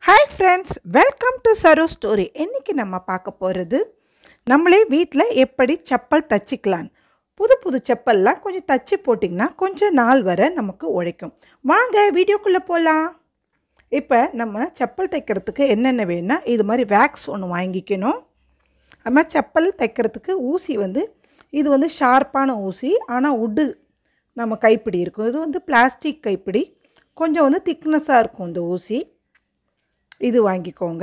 Hi friends welcome to Saro story இன்றைக்கி நம்ம பார்க்க போகிறது நம்மளே வீட்டில் எப்படி செப்பல் தச்சுக்கலாம் புது புது செப்பல்லாம் கொஞ்சம் தச்சு போட்டிங்கன்னா கொஞ்சம் நாள் வரை நமக்கு உழைக்கும் வாங்க வீடியோக்குள்ளே போகலாம் இப்போ நம்ம செப்பல் தைக்கிறதுக்கு என்னென்ன வேணும்னா இது மாதிரி வேக்ஸ் ஒன்று வாங்கிக்கணும் அது மாதிரி செப்பல் தைக்கிறதுக்கு ஊசி வந்து இது வந்து ஷார்ப்பான ஊசி ஆனால் உட்டு நம்ம கைப்பிடி இருக்கும் இது வந்து பிளாஸ்டிக் கைப்பிடி கொஞ்சம் வந்து திக்னஸாக இருக்கும் இந்த ஊசி இது வாங்கிக்கோங்க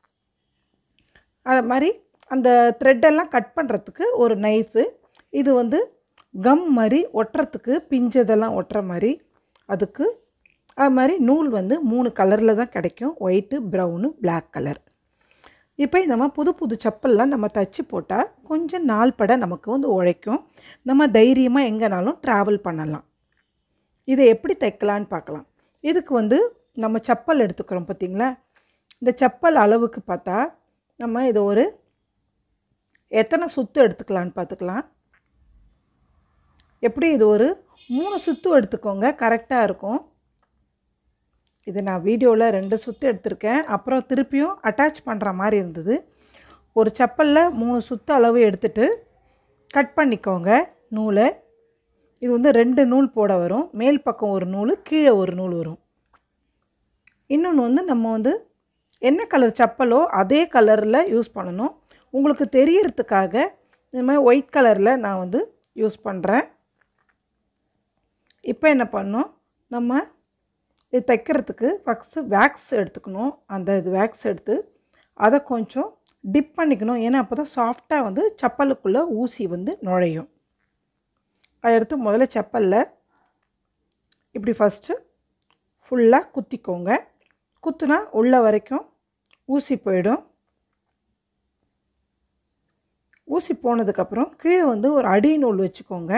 அது மாதிரி அந்த த்ரெட்டெல்லாம் கட் பண்ணுறதுக்கு ஒரு நைஃபு இது வந்து கம் மாதிரி ஒட்டுறதுக்கு பிஞ்சதெல்லாம் ஒட்டுற மாதிரி அதுக்கு அது மாதிரி நூல் வந்து மூணு கலரில் தான் கிடைக்கும் ஒயிட்டு ப்ரௌனு பிளாக் கலர் இப்போ இந்த மாதிரி புது புது செப்பல்லாம் நம்ம தச்சு போட்டால் கொஞ்சம் நாள் பட நமக்கு வந்து உழைக்கும் நம்ம தைரியமாக எங்கேனாலும் ட்ராவல் பண்ணலாம் இதை எப்படி தைக்கலான்னு பார்க்கலாம் இதுக்கு வந்து நம்ம செப்பல் எடுத்துக்கிறோம் பார்த்திங்களா இந்த செப்பல் அளவுக்கு பார்த்தா நம்ம இது ஒரு எத்தனை சுத்து எடுத்துக்கலான்னு பார்த்துக்கலாம் எப்படி இது ஒரு மூணு சுத்து எடுத்துக்கோங்க கரெக்டாக இருக்கும் இது நான் வீடியோவில் ரெண்டு சுற்று எடுத்திருக்கேன் அப்புறம் திருப்பியும் அட்டாச் பண்ணுற மாதிரி இருந்தது ஒரு செப்பலில் மூணு சுற்று அளவு எடுத்துட்டு கட் பண்ணிக்கோங்க நூலை இது வந்து ரெண்டு நூல் போட வரும் மேல் பக்கம் ஒரு நூல் கீழே ஒரு நூல் வரும் இன்னொன்று வந்து நம்ம வந்து என்ன கலர் செப்பலோ அதே கலரில் யூஸ் பண்ணணும் உங்களுக்கு தெரியறதுக்காக இந்த மாதிரி ஒயிட் கலரில் நான் வந்து யூஸ் பண்ணுறேன் இப்போ என்ன பண்ணோம் நம்ம இது தைக்கிறதுக்கு ஃபஸ்ட்டு வேக்ஸ் எடுத்துக்கணும் அந்த இது வேக்ஸ் எடுத்து அதை கொஞ்சம் டிப் பண்ணிக்கணும் ஏன்னா அப்போ தான் சாஃப்டாக வந்து செப்பலுக்குள்ளே ஊசி வந்து நுழையும் அதை எடுத்து முதல்ல செப்பலில் இப்படி ஃபஸ்ட்டு ஃபுல்லாக குத்திக்கோங்க குத்துனா உள்ள வரைக்கும் ஊசி போயிடும் ஊசி போனதுக்கப்புறம் கீழே வந்து ஒரு அடி நூல் வச்சுக்கோங்க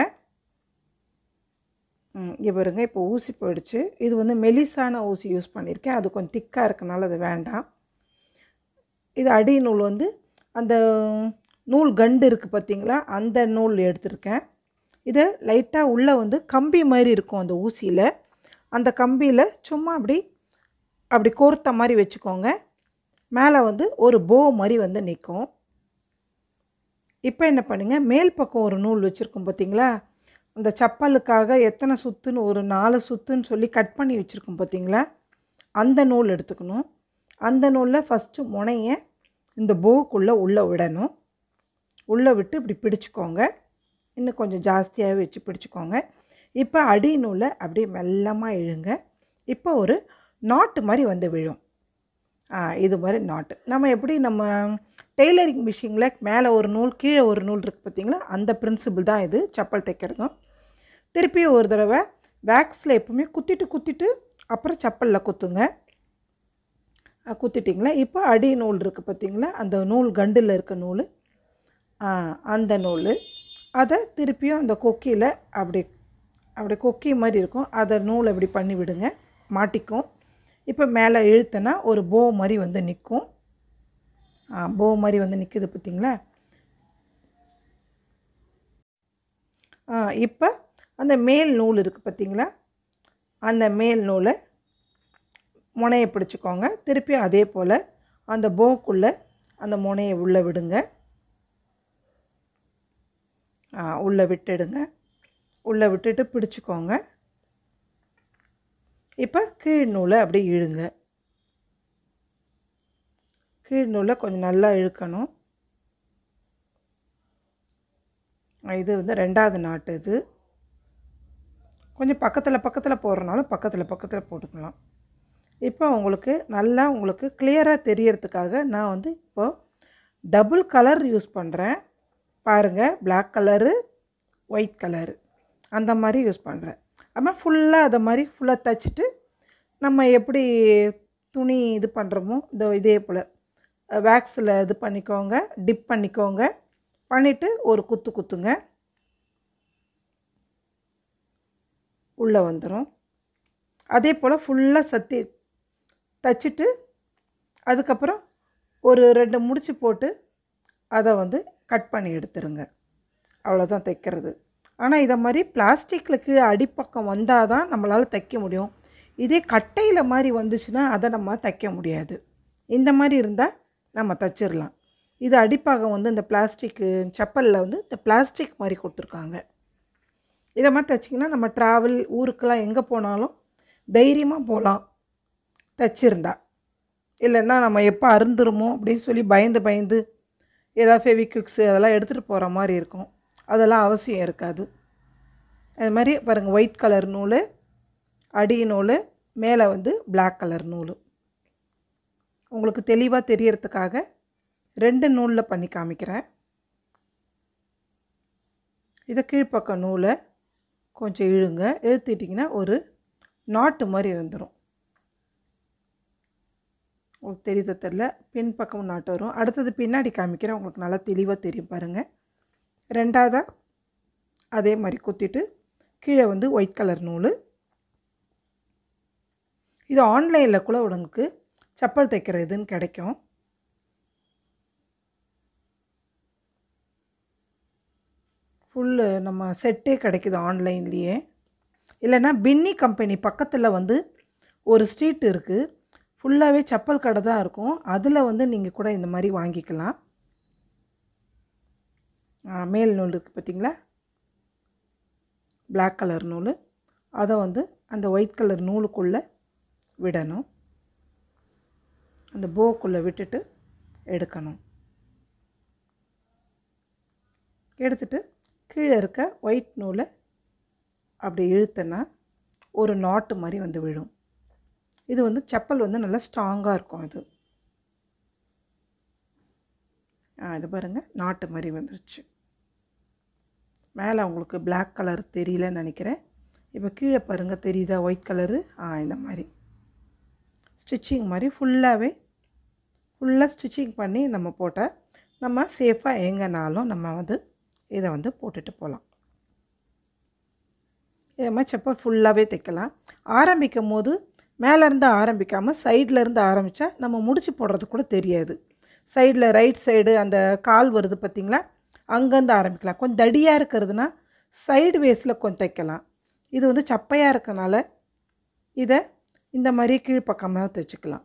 இங்கே பாருங்க இப்போ ஊசி போயிடுச்சு இது வந்து மெலிசான ஊசி யூஸ் பண்ணியிருக்கேன் அது கொஞ்சம் திக்காக இருக்கனால அது வேண்டாம் இது அடி நூல் வந்து அந்த நூல் கண்டு இருக்குது பார்த்தீங்களா அந்த நூல் எடுத்திருக்கேன் இதை லைட்டாக உள்ளே வந்து கம்பி மாதிரி இருக்கும் அந்த ஊசியில் அந்த கம்பியில் சும்மா அப்படி அப்படி கோர்த்த மாதிரி வச்சுக்கோங்க மேலே வந்து ஒரு போ மாதிரி வந்து நிற்கும் இப்போ என்ன பண்ணுங்கள் மேல் பக்கம் ஒரு நூல் வச்சுருக்கோம் பார்த்தீங்களா அந்த செப்பலுக்காக எத்தனை சுற்றுன்னு ஒரு நாலு சுற்றுன்னு சொல்லி கட் பண்ணி வச்சுருக்கோம் பார்த்தீங்களா அந்த நூல் எடுத்துக்கணும் அந்த நூலில் ஃபஸ்ட்டு முனைய இந்த போக்குள்ளே உள்ளே விடணும் உள்ளே விட்டு இப்படி பிடிச்சிக்கோங்க இன்னும் கொஞ்சம் ஜாஸ்தியாகவே வச்சு பிடிச்சிக்கோங்க இப்போ அடி நூலை அப்படியே மெல்லமாக இழுங்க இப்போ ஒரு நாட்டு மாதிரி வந்து விழும் இது மாதிரி நாட்டு நம்ம எப்படி நம்ம டெய்லரிங் மிஷினில் மேலே ஒரு நூல் கீழே ஒரு நூல் இருக்குது பார்த்தீங்களா அந்த பிரின்சிபிள் தான் இது செப்பல் தைக்கிறதும் திருப்பி ஒரு தடவை வேக்ஸில் எப்பவுமே குத்திட்டு குத்திட்டு அப்புறம் செப்பலில் குத்துங்க குத்திட்டிங்களா இப்போ அடி நூல் இருக்குது பார்த்தீங்களா அந்த நூல் கண்டில் இருக்க நூல் அந்த நூல் அதை திருப்பியும் அந்த கொக்கியில் அப்படி அப்படி கொக்கி மாதிரி இருக்கும் அதை நூல் அப்படி பண்ணி விடுங்க மாட்டிக்கும் இப்போ மேலே இழுத்தனா ஒரு போ மாதிரி வந்து நிற்கும் போ மாதிரி வந்து நிற்குது பார்த்திங்களா இப்போ அந்த மேல் நூல் இருக்குது பார்த்திங்களா அந்த மேல் நூலை முனையை பிடிச்சிக்கோங்க திருப்பி அதே போல் அந்த போக்குள்ளே அந்த முனையை உள்ளே விடுங்க உள்ளே விட்டுடுங்க உள்ளே விட்டுட்டு பிடிச்சிக்கோங்க இப்போ கீழ் நூலை அப்படியே இழுங்க கீழ் நூலை கொஞ்சம் நல்லா இழுக்கணும் இது வந்து ரெண்டாவது நாட்டு இது கொஞ்சம் பக்கத்தில் பக்கத்தில் போடுறனால பக்கத்தில் பக்கத்தில் போட்டுக்கலாம் இப்போ உங்களுக்கு நல்லா உங்களுக்கு கிளியராக தெரியறதுக்காக நான் வந்து இப்போது டபுள் கலர் யூஸ் பண்ணுறேன் பாருங்கள் பிளாக் கலரு ஒயிட் கலரு அந்த மாதிரி யூஸ் பண்ணுறேன் அப்புறம் ஃபுல்லாக அதை மாதிரி ஃபுல்லாக தைச்சிட்டு நம்ம எப்படி துணி இது பண்ணுறோமோ இந்த இதே போல் வேக்ஸில் இது பண்ணிக்கோங்க டிப் பண்ணிக்கோங்க பண்ணிவிட்டு ஒரு குத்து குத்துங்க உள்ளே வந்துடும் அதே போல் ஃபுல்லாக சத்தி தைச்சிட்டு அதுக்கப்புறம் ஒரு ரெண்டு முடிச்சு போட்டு அதை வந்து கட் பண்ணி எடுத்துருங்க அவ்வளோதான் தைக்கிறது ஆனால் இதை மாதிரி பிளாஸ்டிக்கில் கீழே அடிப்பக்கம் வந்தால் தான் நம்மளால் தைக்க முடியும் இதே கட்டையில் மாதிரி வந்துச்சுன்னா அதை நம்ம தைக்க முடியாது இந்த மாதிரி இருந்தால் நம்ம தச்சிடலாம் இது அடிப்பாகம் வந்து இந்த பிளாஸ்டிக்கு செப்பலில் வந்து இந்த பிளாஸ்டிக் மாதிரி கொடுத்துருக்காங்க இதை மாதிரி தைச்சிங்கன்னா நம்ம ட்ராவல் ஊருக்கெல்லாம் எங்கே போனாலும் தைரியமாக போகலாம் தைச்சிருந்தா இல்லைன்னா நம்ம எப்போ அருந்துருமோ அப்படின்னு சொல்லி பயந்து பயந்து ஏதாவது ஃபெவிக்விக்ஸு அதெல்லாம் எடுத்துகிட்டு போகிற மாதிரி இருக்கும் அதெல்லாம் அவசியம் இருக்காது அது மாதிரி பாருங்கள் ஒயிட் கலர் நூல் அடி நூல் மேலே வந்து பிளாக் கலர் நூல் உங்களுக்கு தெளிவாக தெரியறதுக்காக ரெண்டு நூலில் பண்ணி காமிக்கிறேன் இதை கீழ்ப்பக்கம் நூலை கொஞ்சம் இழுங்க இழுத்துட்டிங்கன்னா ஒரு நாட்டு மாதிரி வந்துடும் உங்களுக்கு தெரியுது தெரில பின்பக்கம் நாட்டு வரும் அடுத்தது பின்னாடி காமிக்கிறேன் உங்களுக்கு நல்லா தெளிவாக தெரியும் பாருங்கள் ரெண்டாவதாக அதே மாதிரி குத்திட்டு கீழே வந்து ஒயிட் கலர் நூல் இது ஆன்லைனில் கூட உங்களுக்கு செப்பல் தைக்கிற இதுன்னு கிடைக்கும் ஃபுல்லு நம்ம செட்டே கிடைக்குது ஆன்லைன்லேயே இல்லைன்னா பின்னி கம்பெனி பக்கத்தில் வந்து ஒரு ஸ்ட்ரீட் இருக்குது ஃபுல்லாகவே செப்பல் கடை தான் இருக்கும் அதில் வந்து நீங்கள் கூட இந்த மாதிரி வாங்கிக்கலாம் ஆ, மேல் நூல் இருக்குது பார்த்தீங்களா பிளாக் கலர் நூல் அதை வந்து அந்த ஒயிட் கலர் நூலுக்குள்ளே விடணும் அந்த போக்குள்ளே விட்டுட்டு எடுக்கணும் எடுத்துட்டு கீழே இருக்க ஒயிட் நூலை அப்படி இழுத்தனா ஒரு நாட்டு மாதிரி வந்து விழும் இது வந்து செப்பல் வந்து நல்லா ஸ்ட்ராங்காக இருக்கும் இது ஆ இது பாருங்கள் நாட்டு மாதிரி வந்துருச்சு மேலே உங்களுக்கு Black கலர் தெரியலன்னு நினைக்கிறேன் இப்போ கீழே பாருங்கள் தெரியுதா ஒயிட் கலரு ஆ இந்த மாதிரி ஸ்டிச்சிங் மாதிரி ஃபுல்லாகவே ஃபுல்லாக ஸ்டிச்சிங் பண்ணி நம்ம போட்டால் நம்ம சேஃபாக எங்கேனாலும் நம்ம வந்து இதை வந்து போட்டுட்டு போகலாம் இது மாதிரி செப்பல் ஃபுல்லாகவே தைக்கலாம் ஆரம்பிக்கும் போது மேலேருந்து ஆரம்பிக்காமல் சைட்லேருந்து ஆரம்பித்தா நம்ம முடிச்சு போடுறது கூட தெரியாது சைடில் ரைட் சைடு அந்த கால் வருது பார்த்திங்களா அங்கேருந்து ஆரம்பிக்கலாம் கொஞ்சம் தடியாக இருக்கிறதுனா சைடு வேஸில் கொஞ்சம் தைக்கலாம் இது வந்து சப்பையாக இருக்கனால இதை இந்த மாதிரி கீழ்ப்பக்கமாக தைச்சிக்கலாம்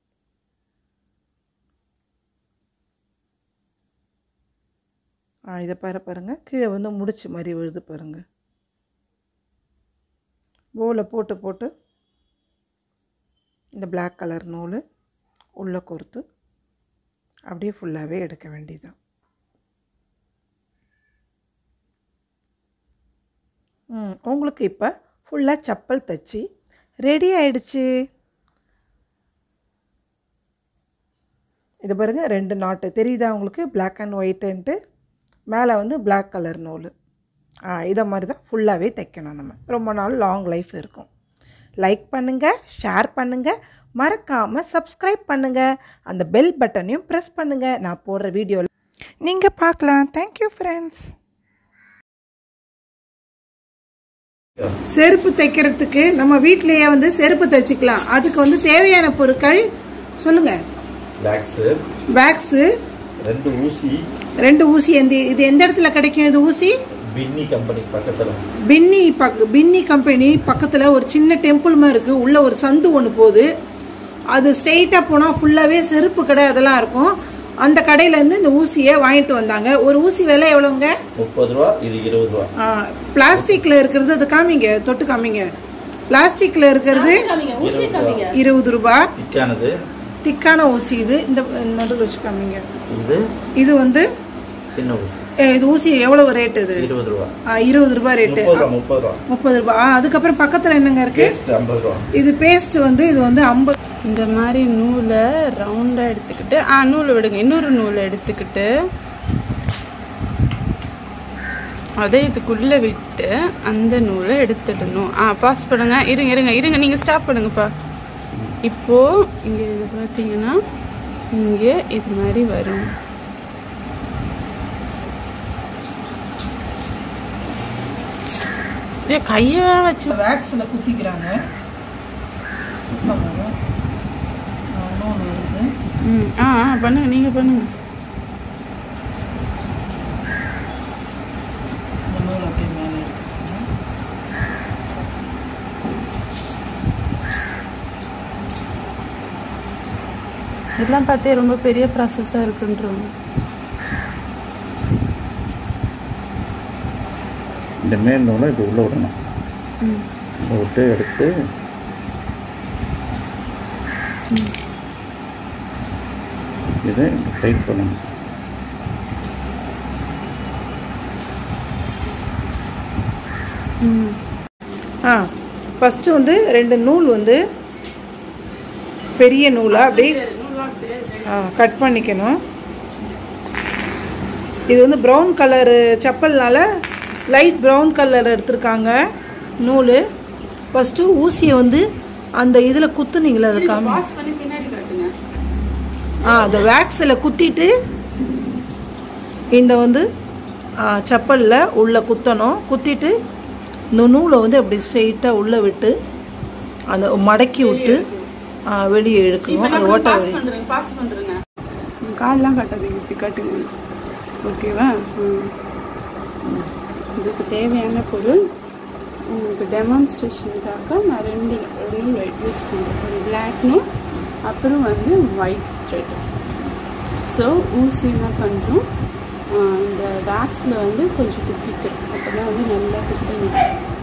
ஆ இதை பாரு பாருங்கள் கீழே வந்து முடிச்சு மாதிரி விழுது பாருங்கள் போவில் போட்டு போட்டு இந்த Black கலர் நூல் உள்ளே கோர்த்து அப்படியே ஃபுல்லாகவே எடுக்க வேண்டியதுதான் ம் உங்களுக்கு இப்போ ஃபுல்லாக செப்பல் தச்சு ரெடி ஆயிடுச்சு இது பாருங்க ரெண்டு நாட்டு தெரியுதா உங்களுக்கு Black அண்ட் ஒயிட்டுன்ட்டு மேலே வந்து Black கலர் நூல் ஆ இதை மாதிரி தான் ஃபுல்லாகவே தைக்கணும் நம்ம ரொம்ப நாள் லாங் லைஃப் இருக்கும் லைக் பண்ணுங்கள் ஷேர் பண்ணுங்கள் மறக்காமல் சப்ஸ்கிரைப் பண்ணுங்கள் அந்த பெல் பட்டனையும் ப்ரெஸ் பண்ணுங்கள் நான் போடுற வீடியோவில் நீங்கள் பார்க்கலாம் தேங்க்யூ ஃப்ரெண்ட்ஸ் செருப்பு தைக்கிறதுக்கு நம்ம வீட்லயே வந்து செருப்பு தைச்சிக்கலாம் அதுக்கு வந்து தேவையான பொருட்கள் சொல்லுங்க பேக்ஸு பேக்ஸு ரெண்டு ஊசி ரெண்டு ஊசி எந்த இது எந்த இடத்துல கிடைக்கும் இது ஊசி பின்னி கம்பெனி பக்கத்தில் பின்னி பக் பின்னி கம்பெனி பக்கத்தில் ஒரு சின்ன டெம்பிள் மாதிரி இருக்குது உள்ள ஒரு சந்து ஒன்று போகுது அது ஸ்ட்ரெயிட்டாக போனால் ஃபுல்லாகவே செருப்பு கடை அதெல்லாம் இருக்கும் அந்த கடையிலேருந்து இந்த ஊசியை வாங்கிட்டு வந்தாங்க ஒரு ஊசி விலை எவ்வளோங்க முப்பது ரூபா இது இருபது ரூபா பிளாஸ்டிக்கில் இருக்கிறது அது காமிங்க தொட்டு காமிங்க பிளாஸ்டிக்கில் இருக்கிறது இருபது ரூபா திக்கானது திக்கான ஊசி இது இந்த நடுவில் வச்சு காமிங்க இது இது வந்து சின்ன ஊசி ஏ, இது ஊசி எவ்வளவு ரேட் இது இருபது ரூபா ஆ, இருபது ரூபாய் ரேட்டு முப்பது ரூபா முப்பது ரூபா முப்பது ரூபாய் ஆ, அதுக்கப்புறம் பக்கத்தில் என்னங்க இருக்கு பேஸ்ட் ஐம்பது ரூபா இது பேஸ்ட் வந்து இது வந்து ஐம்பது இந்த மாதிரி நூலை ரவுண்டாக எடுத்துக்கிட்டு ஆ நூலை விடுங்க இன்னொரு நூலை எடுத்துக்கிட்டு அதை இதுக்குள்ளே விட்டு அந்த நூலை எடுத்துடணும் ஆ பாஸ் பண்ணுங்க இருங்க இருங்க இருங்க நீங்கள் ஸ்டாப் பண்ணுங்கப்பா இப்போது இங்கே இது பார்த்தீங்கன்னா இங்கே இது மாதிரி வரும் ஏய், கையை வச்சு வேக்ஸில் குத்திக்கிறாங்க சுத்தம் வரும். ஆ, இன்னொன்னு வருது. ம் ஆ ஆ பண்ணுங்க நீங்கள் பண்ணுங்க இந்த நூல் அப்படியே மேலே எடுத்துக்கோங்க. இதெல்லாம் பார்த்தே ரொம்ப பெரிய ப்ராசஸாக இருக்குன்றோம் இந்த மேல் நூலை இப்படி உள்ளே விடணும் ம் உள்ள விட்டு எடுத்து இதை டைட் பண்ணணும் ம் ஆ ஃபஸ்ட்டு வந்து ரெண்டு நூல் வந்து பெரிய நூலாக அப்படியே ஆ கட் பண்ணிக்கணும் இது வந்து ப்ரௌன் கலரு செப்பல்னால லைட் ப்ரௌன் கலர் எடுத்திருக்காங்க நூல் ஃபஸ்ட்டு ஊசியை வந்து அந்த இதில் குத்துனீங்களே அது காமி பாஸ் பண்ணி பின்னாடி காட்டுங்க ஆ அந்த வேக்ஸில் குத்திட்டு இந்த வந்து செப்பலில் உள்ளே குத்தணும் குத்திட்டு இந்த நூலை வந்து அப்படி ஸ்ட்ரெயிட்டாக உள்ளே விட்டு அந்த மடக்கி விட்டு ஆ, வெளியே இழுக்கணும் அது ஓட்ட பாஸ் வழி பண்ணுறேங்க பாஸ் பண்ணுறேங்க கால்லாம் காட்டாதீங்க இப்படி காட்டுங்க ஓகேவா ம். இதுக்கு தேவையான பொருள் உங்களுக்கு டெமான்ஸ்ட்ரேஷனுக்காக நான் ரெண்டு நூல் ஒயிட் யூஸ் பண்ணுறேன் ஒரு பிளாக் நூல் அப்புறம் வந்து ஒயிட் த்ரெட் ஸோ ஊசி என்ன பண்ணுறோம் இந்த வேக்ஸில் வந்து கொஞ்சம் குத்திக்கிறோம் அப்போ தான் வந்து நல்லா குத்தணும்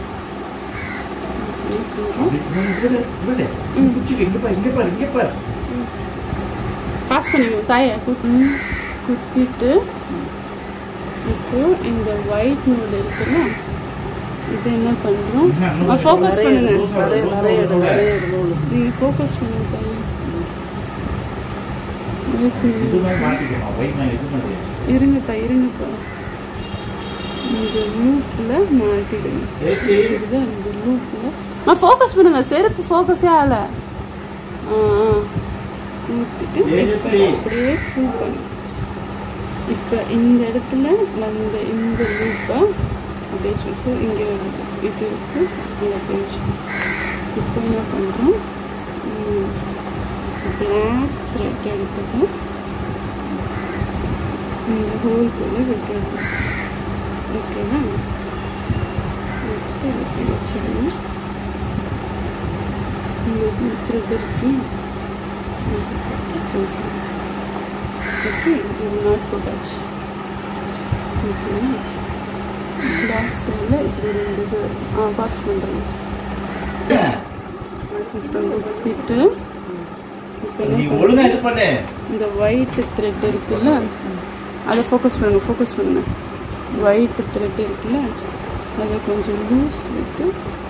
பாஸ் பண்ணிடுங்க தாயை குத்தி குத்திட்டு இப்போ இந்த ஒயிட் நூல் இருக்குல்ல இது என்ன பண்ணுறோம் ஃபோக்கஸ் பண்ணுங்க நிறைய நிறைய இடம் நிறைய இடம் நூல் நீங்கள் ஃபோக்கஸ் பண்ணுங்க தாயை White நூல். இருங்கப்பா இருங்கப்பா இந்த லூப்பில் மாட்டிடுங்க இதுதான் இந்த லூப்பில் ஆ ஃபோக்கஸ் பண்ணுங்க செருப்பு ஃபோக்கஸே ஆகலை ஆ ஆ ஊற்றிட்டு அப்படியே பூ பண்ணு இப்போ இந்த இடத்துல வந்த இந்த லூப்பை அப்படியே சூஸு இங்கே இது இருக்கு இங்கே போயிடுச்சு இப்போ என்ன பண்ணுறோம் பிளாக் த்ரெட் எடுத்துக்கணும் இந்த ஹோல்குள்ளே விட்டுடணும் ஓகேவா வச்சுட்டு இப்படி வச்சிடணும் இந்த த்ரெட் இருக்கு ஓகே இது நாட் போட்டாச்சு ஓகேவா பேக் சைடில் இப்படி ரெண்டு இது ஆ பாஸ் பண்ணுறேன் இப்போ குத்திட்டு இப்போ நீ என்ன ஒழுங்கா இது பண்ணு இந்த ஒயிட் த்ரெட் இருக்குல்ல அதை ஃபோக்கஸ் பண்ணுங்க ஃபோக்கஸ் பண்ணுங்க ஒயிட் த்ரெட் இருக்குல்ல அதை கொஞ்சம் லூஸ் விட்டு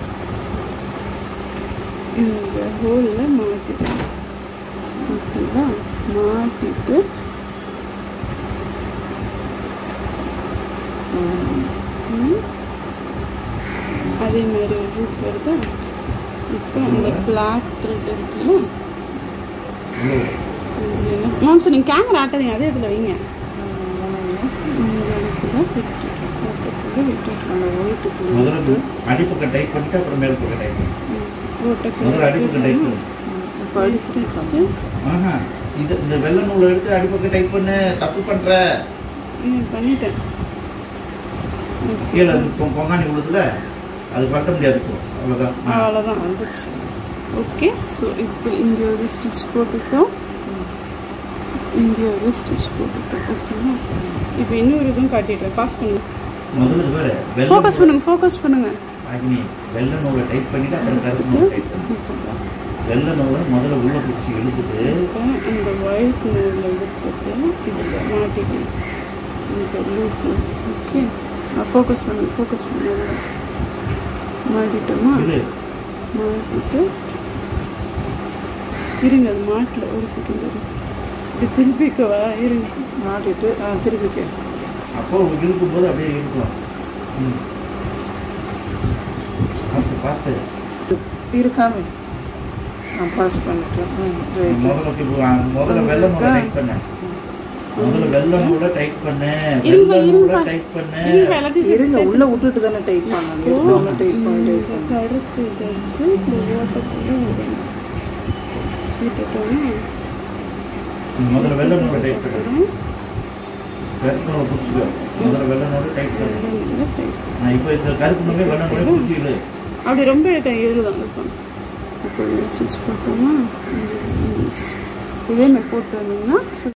இந்த ஹோலில் மாட்டிடணும் ஓகேவா மாட்டிட்டு ம். அதே மாதிரி ஒரு ரூட் வருதா இப்போ அந்த பிளாக் த்ரெட் இருக்குல்ல மேம் சார் நீங்கள் கேமரா ஆட்டாதீங்க அதே இதில் வைங்க இந்த இடத்துல விட்டுட்டு பக்கத்துல விட்டுட்டு அந்த ஒயிட்டுக்குள்ள முதல்ல அடிப்பக்கம் டைப் பண்ணிட்டு அப்புறம் மேல் பக்கம் டைப் பண்ணு முதல்ல அடிப்பக்கம் டைப் பண்ணு இப்போ அடிச்சுட்டு ஆஹா இது இந்த வெள்ளை நூலை எடுத்து அடிப்பக்கம் டைப் பண்ணு தப்பு பண்ற ம் பண்ணிட்டேன் கீழே பொ- பொங்காணி விழுதுல அது கட்ட முடியாது இப்போ அவ்வளோதான் ஆ. அவ்வளோதான் வந்துருச்சு ஓகே ஸோ இப்போ இங்கே ஒரு ஸ்டிச் போட்டுட்டோம் இங்கே ஒரு ஸ்டிச் போட்டுட்டோம் ஓகேவா இப்போ இன்னொரு இதுவும் காட்டிடுறேன் பாஸ் பண்ணுங்க முதல்ல இது வேற வெள்ளை ஃபோக்கஸ் பண்ணுங்க ஃபோக்கஸ் பண்ணுங்க அக்னி வெள்ளை நூலை டைப் பண்ணிட்டு அப்புறம் கருப்பு நூலை டைப் பண்ணு வெள்ளை நூலை முதல்ல உள்ள பிடிச்சி இழுத்துட்டு இப்போ இந்த ஒயிட் நூலில் எடுத்துட்டு இதில் மாட்டிக்கணும் இந்த லூப்பு ஓகே ஃபோக்கஸ் பண்ணுங்க ஃபோக்கஸ் பண்ணுங்க மாட்டிட்டோமா இழு மாட்டிட்டு இருங்க அது மாட்டில் ஒரு செகண்ட் இருங்க இது திருப்பிக்கவா இருங்க மாட்டிட்டு ஆ திருப்பிக்க அப்போ இழுக்கும் போது அப்படியே இழுக்கலாம் ம். பார்த்து பார்த்து இருக்காமே நான் பாஸ் பண்ணிட்டேன் ம் ரைட் முதல்ல இப்போ, ஆ, முதல்ல வெள்ளை நூலை டைப் பண்ணு முதல்ல வெள்ளை நூலை டைப் பண்ணு இருங்க, வெள்ளை நூலை இருங்க. டைப் பண்ணு இருங்க எல்லாத்தையும் இருங்க உள்ள விட்டுட்டு தானே டைப் பண்ணணும் எடுத்தோன்னு டைப் பண்ணி டைப் இந்த பண்ணணும் கருப்பு இதற்கு இந்த ஓட்டக்குள்ளே விடணும் விட்டுட்டோன்னா முதல்ல வெள்ளை நூலை டைப் பண்ணு அப்புறம் கருப்பு நூலை பிடிச்சிக்கோ முதல்ல வெள்ளை நூலை டைப் பண்ணு வெள்ளை நூலை type நான் இப்போ இந்த கருப்பு நூலை வெள்ளை நூலை பிடிச்சி இழு அப்படி ரொம்ப இழுக்க எழுதாங்க இப்போ இப்போ ஸ்டிச் போட்டோமா இதே மாதிரி போட்டு வந்தீங்கன்னா